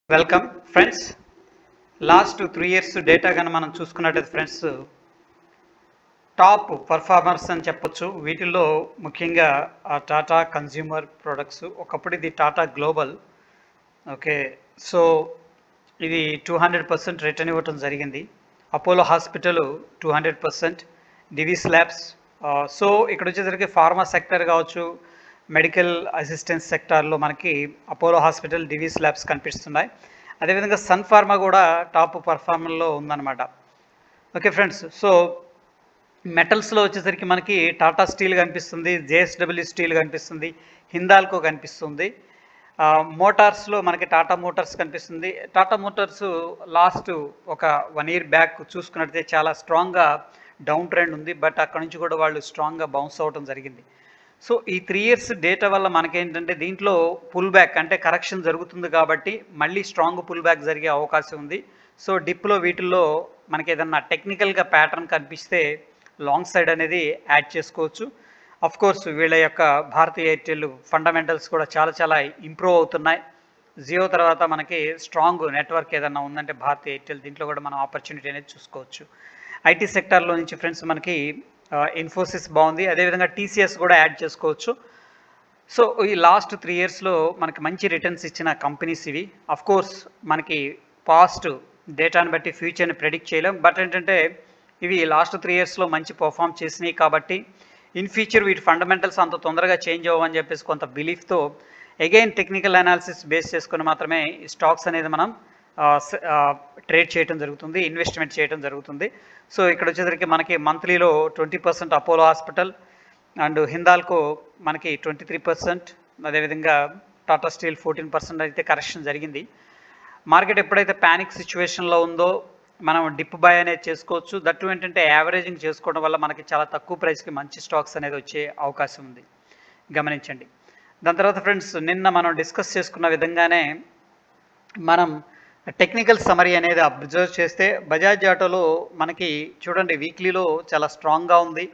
welcome friends last three years data కానీ మనం చూసుకున్నట్టయితే ఫ్రెండ్స్ టాప్ పర్ఫార్మర్స్ అని చెప్పొచ్చు వీటిల్లో ముఖ్యంగా ఆ టాటా కన్జ్యూమర్ ప్రొడక్ట్స్ ఒకప్పుడు ఇది టాటా గ్లోబల్ ఓకే సో ఇది టూ హండ్రెడ్ పర్సెంట్ రిటర్న్ ఇవ్వటం జరిగింది Apollo hospital two hundred percent Divi's labs so ఇక్కడ వచ్చేసరికి ఫార్మా సెక్టర్ కావచ్చు మెడికల్ అసిస్టెన్స్ సెక్టార్లో మనకి అపోలో హాస్పిటల్ డివిస్ ల్యాబ్స్ కనిపిస్తున్నాయి అదేవిధంగా సన్ ఫార్మా కూడా టాప్ పర్ఫార్మర్లో ఉందన్నమాట ఓకే ఫ్రెండ్స్ సో మెటల్స్లో వచ్చేసరికి మనకి టాటా స్టీల్ కనిపిస్తుంది జేఎస్డబ్ల్యూ స్టీల్ కనిపిస్తుంది హిందాల్కో కనిపిస్తుంది ఆ, మోటార్స్లో మనకి టాటా మోటార్స్ కనిపిస్తుంది టాటా మోటార్స్ లాస్ట్ ఒక వన్ ఇయర్ బ్యాక్ చూసుకున్నట్టయితే చాలా స్ట్రాంగ్గా డౌన్ ట్రెండ్ ఉంది బట్ అక్కడ నుంచి కూడా వాళ్ళు స్ట్రాంగ్గా బౌన్స్ అవ్వడం జరిగింది సో ఈ త్రీ ఇయర్స్ డేటా వల్ల మనకేంటంటే దీంట్లో పుల్ బ్యాక్ అంటే కరెక్షన్ జరుగుతుంది కాబట్టి మళ్ళీ స్ట్రాంగ్ పుల్ బ్యాక్ జరిగే అవకాశం ఉంది సో డిప్లో వీటిల్లో మనకి ఏదన్నా టెక్నికల్గా ప్యాటర్న్ కనిపిస్తే లాంగ్ సైడ్ అనేది యాడ్ చేసుకోవచ్చు అఫ్ కోర్స్ వీళ్ళ యొక్క భారతీ ఎయిర్టెల్ ఫండమెంటల్స్ కూడా చాలా చాలా ఇంప్రూవ్ అవుతున్నాయి జియో తర్వాత మనకి స్ట్రాంగ్ నెట్వర్క్ ఏదన్నా ఉందంటే భారతీ ఎయిర్టెల్ దీంట్లో కూడా మనం ఆపర్చునిటీ అనేది చూసుకోవచ్చు ఐటీ సెక్టార్లో నుంచి ఫ్రెండ్స్ మనకి ఇన్ఫోసిస్ బాగుంది అదేవిధంగా టీసీఎస్ కూడా యాడ్ చేసుకోవచ్చు సో ఈ లాస్ట్ త్రీ ఇయర్స్లో మనకి మంచి రిటర్న్స్ ఇచ్చిన కంపెనీస్ ఇవి అఫ్ కోర్స్ మనకి పాస్ట్ డేటాని బట్టి ఫ్యూచర్ని ప్రెడిక్ట్ చేయలేం బట్ ఏంటంటే ఇవి లాస్ట్ త్రీ ఇయర్స్లో మంచి పర్ఫామ్ చేసినాయి కాబట్టి ఇన్ ఫ్యూచర్ వీటి ఫండమెంటల్స్ అంత తొందరగా చేంజ్ అవ్వని చెప్పేసి కొంత బిలీఫ్తో అగైన్ టెక్నికల్ అనాలిసిస్ బేస్ చేసుకుని మాత్రమే ఈ స్టాక్స్ అనేది మనం ట్రేడ్ చేయడం జరుగుతుంది ఇన్వెస్ట్మెంట్ చేయడం జరుగుతుంది సో ఇక్కడ వచ్చేసరికి మనకి మంత్లీలో twenty percent Apollo hospital and Hindalco మనకి ట్వంటీ త్రీ పర్సెంట్ అదేవిధంగా టాటా స్టీల్ ఫోర్టీన్ పర్సెంట్ అయితే కరెక్షన్ జరిగింది మార్కెట్ ఎప్పుడైతే ప్యానిక్ సిచ్యువేషన్లో ఉందో మనం డిప్ బై అనేది చేసుకోవచ్చు దట్టు ఏంటంటే యావరేజింగ్ చేసుకోవడం వల్ల మనకి చాలా తక్కువ ప్రైస్కి మంచి స్టాక్స్ అనేది వచ్చే అవకాశం ఉంది గమనించండి దాని తర్వాత ఫ్రెండ్స్ నిన్న మనం డిస్కస్ చేసుకున్న విధంగానే మనం టెక్నికల్ సమరీ అనేది అబ్జర్వ్ చేస్తే బజాజ్ ఆటోలో మనకి చూడండి వీక్లీలో చాలా స్ట్రాంగ్గా ఉంది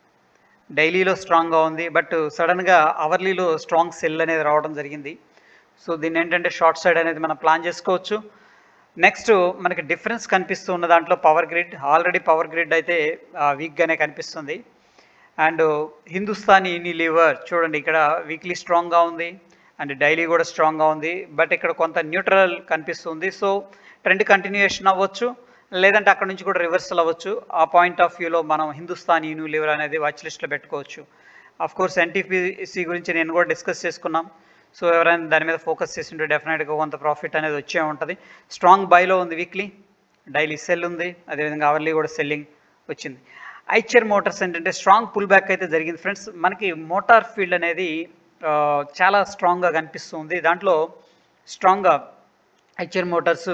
డైలీలో స్ట్రాంగ్గా ఉంది బట్ సడన్గా అవర్లీలో స్ట్రాంగ్ సెల్ అనేది రావడం జరిగింది సో దీన్ని ఏంటంటే షార్ట్ సైడ్ అనేది మనం ప్లాన్ చేసుకోవచ్చు నెక్స్ట్ మనకి డిఫరెన్స్ కనిపిస్తూ ఉన్న దాంట్లో Power Grid already Power Grid అయితే వీక్గానే కనిపిస్తుంది అండ్ హిందుస్థాన్ యూనిలివర్ చూడండి ఇక్కడ వీక్లీ స్ట్రాంగ్గా ఉంది అండ్ డైలీ కూడా స్ట్రాంగ్గా ఉంది బట్ ఇక్కడ కొంత న్యూట్రల్ కనిపిస్తుంది సో ట్రెండ్ కంటిన్యూయేషన్ అవ్వచ్చు లేదంటే అక్కడ నుంచి కూడా రివర్సల్ అవ్వచ్చు ఆ పాయింట్ ఆఫ్ వ్యూలో మనం హిందుస్థాన్ యూనిలివర్ అనేది వాచ్ లిస్ట్లో పెట్టుకోవచ్చు అఫ్ కోర్స్ ఎన్టీపీసీ గురించి నేను కూడా డిస్కస్ చేసుకున్నాం సో ఎవరైనా దాని మీద ఫోకస్ చేసింటే డెఫినెట్గా కొంత ప్రాఫిట్ అనేది వచ్చే ఉంటుంది స్ట్రాంగ్ బైలో ఉంది వీక్లీ డైలీ సెల్ ఉంది అదేవిధంగా అవర్లీ కూడా సెల్లింగ్ వచ్చింది ఐచర్ మోటార్స్ ఏంటంటే స్ట్రాంగ్ పుల్ బ్యాక్ అయితే జరిగింది ఫ్రెండ్స్ మనకి మోటార్ ఫీల్డ్ అనేది ఆ, చాలా స్ట్రాంగ్గా కనిపిస్తుంది దాంట్లో స్ట్రాంగ్గా ఐచర్ మోటార్స్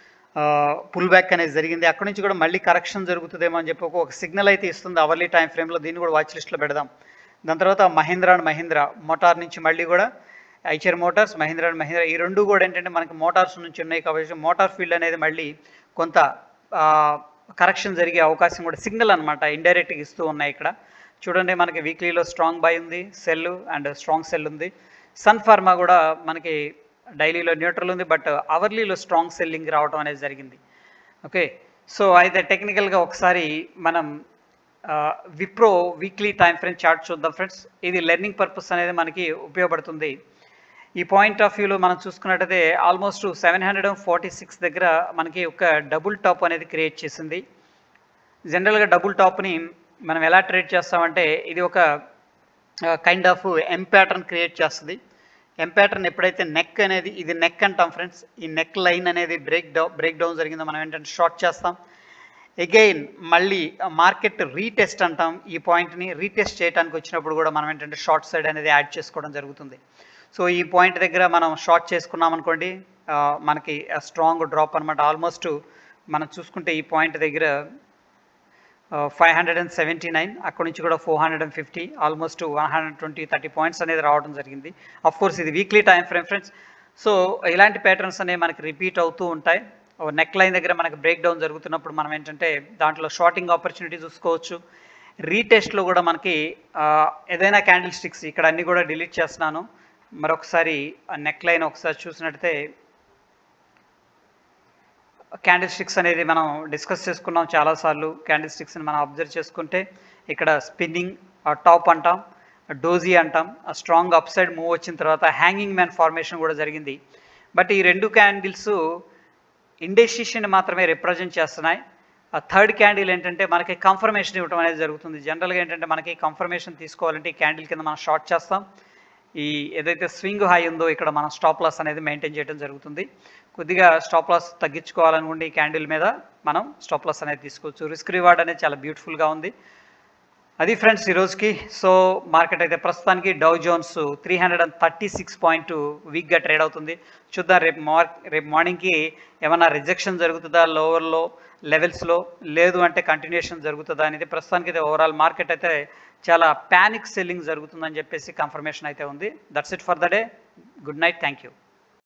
పుల్ బ్యాక్ అనేది జరిగింది అక్కడ నుంచి కూడా మళ్ళీ కరెక్షన్ జరుగుతుందేమో అని చెప్పి ఒక- ఒక సిగ్నల్ అయితే ఇస్తుంది అవర్లీ టైం ఫ్రేమ్లో దీన్ని కూడా వాచ్ లిస్ట్లో పెడదాం దాని తర్వాత మహీంద్రా అండ్ మహీంద్రా మోటార్ నుంచి మళ్ళీ కూడా Eicher Motors Mahindra and Mahindra ఈ రెండు కూడా ఏంటంటే మనకి మోటార్స్ నుంచి ఉన్నాయి కాబట్టి మోటార్ ఫీల్డ్ అనేది మళ్ళీ కొంత కరెక్షన్ జరిగే అవకాశం కూడా సిగ్నల్ అనమాట ఇండైరెక్ట్గా ఇస్తూ ఉన్నాయి ఇక్కడ చూడండి మనకి వీక్లీలో స్ట్రాంగ్ బై ఉంది సెల్ అండ్ స్ట్రాంగ్ సెల్ ఉంది సన్ ఫార్మా కూడా మనకి డైలీలో న్యూట్రల్ ఉంది బట్ అవర్లీలో స్ట్రాంగ్ సెల్లింగ్ రావడం అనేది జరిగింది ఓకే సో అయితే టెక్నికల్గా ఒకసారి మనం Wipro weekly time frame chart చూద్దాం ఫ్రెండ్స్ ఇది లెర్నింగ్ పర్పస్ అనేది మనకి ఉపయోగపడుతుంది ఈ పాయింట్ ఆఫ్ వ్యూలో మనం చూసుకున్నట్టయితే almost seven hundred forty six దగ్గర మనకి ఒక డబుల్ టాప్ అనేది క్రియేట్ చేసింది జనరల్గా డబుల్ టాప్ని మనం ఎలా ట్రేడ్ చేస్తామంటే ఇది ఒక kind of M pattern create చేస్తుంది ఎం ప్యాటర్న్ ఎప్పుడైతే నెక్ అనేది ఇది నెక్ అంటాం ఫ్రెండ్స్ ఈ నెక్ లైన్ అనేది బ్రేక్ డౌన్ బ్రేక్ డౌన్ జరిగిందో మనం ఏంటంటే షార్ట్ చేస్తాం అగైన్ మళ్ళీ మార్కెట్ రీటెస్ట్ అంటాం ఈ పాయింట్ని రీటెస్ట్ చేయడానికి వచ్చినప్పుడు కూడా మనం ఏంటంటే షార్ట్ సైడ్ అనేది యాడ్ చేసుకోవడం జరుగుతుంది సో ఈ పాయింట్ దగ్గర మనం షార్ట్ చేసుకున్నాం అనుకోండి ఆ, మనకి స్ట్రాంగ్ డ్రాప్ అనమాట ఆల్మోస్ట్ మనం చూసుకుంటే ఈ పాయింట్ దగ్గర five hundred and seventy nine అక్కడ నుంచి కూడా four hundred and fifty almost one hundred twenty thirty points అనేది రావడం జరిగింది అఫ్ కోర్స్ ఇది weekly time frame friends so ఇలాంటి ప్యాటర్న్స్ అనేవి మనకి రిపీట్ అవుతూ ఉంటాయి నెక్ లైన్ దగ్గర మనకి బ్రేక్ డౌన్ జరుగుతున్నప్పుడు మనం ఏంటంటే దాంట్లో షార్టింగ్ ఆపర్చునిటీ చూసుకోవచ్చు రీటెస్ట్లో కూడా మనకి ఆ, ఏదైనా క్యాండిల్ స్టిక్స్ ఇక్కడ అన్ని కూడా డిలీట్ చేస్తున్నాను మరొకసారి ఆ నెక్ లైన్ ఒకసారి చూసినట్టయితే క్యాండిల్ స్టిక్స్ అనేది మనం డిస్కస్ చేసుకున్నాం చాలాసార్లు క్యాండిల్ స్టిక్స్ని మనం అబ్జర్వ్ చేసుకుంటే ఇక్కడ స్పిన్నింగ్ టాప్ అంటాం డోజీ అంటాం స్ట్రాంగ్ అప్ సైడ్ మూవ్ వచ్చిన తర్వాత హ్యాంగింగ్ మ్యాన్ ఫార్మేషన్ కూడా జరిగింది బట్ ఈ రెండు క్యాండిల్స్ ఇండెసిషన్ మాత్రమే రిప్రజెంట్ చేస్తున్నాయి ఆ థర్డ్ క్యాండిల్ ఏంటంటే మనకి కన్ఫర్మేషన్ ఇవ్వడం అనేది జరుగుతుంది జనరల్గా ఏంటంటే మనకి కన్ఫర్మేషన్ తీసుకోవాలంటే ఈ క్యాండిల్ కింద మనం షార్ట్ చేస్తాం ఈ ఏదైతే స్వింగ్ హై ఉందో ఇక్కడ మనం స్టాప్ లాస్ అనేది మెయింటైన్ చేయడం జరుగుతుంది కొద్దిగా స్టాప్ లాస్ తగ్గించుకోవాలనుకుంటే ఈ క్యాండిల్ మీద మనం స్టాప్ లాస్ అనేది తీసుకోవచ్చు రిస్క్ రివార్డ్ అనేది చాలా బ్యూటిఫుల్గా ఉంది అది ఫ్రెండ్స్ ఈ రోజుకి సో మార్కెట్ అయితే ప్రస్తుతానికి Dow Jones three hundred and thirty six point వీక్గా ట్రేడ్ అవుతుంది చూద్దాం రేపు మార్ రేపు మార్నింగ్కి ఏమైనా రిజెక్షన్ జరుగుతుందా లోవర్లో లెవెల్స్లో లేదు అంటే కంటిన్యూషన్ జరుగుతుందా అనేది ప్రస్తుతానికి అయితే ఓవరాల్ మార్కెట్ అయితే చాలా ప్యానిక్ సెల్లింగ్ జరుగుతుందని చెప్పేసి కన్ఫర్మేషన్ అయితే ఉంది that's it for the day good night thank you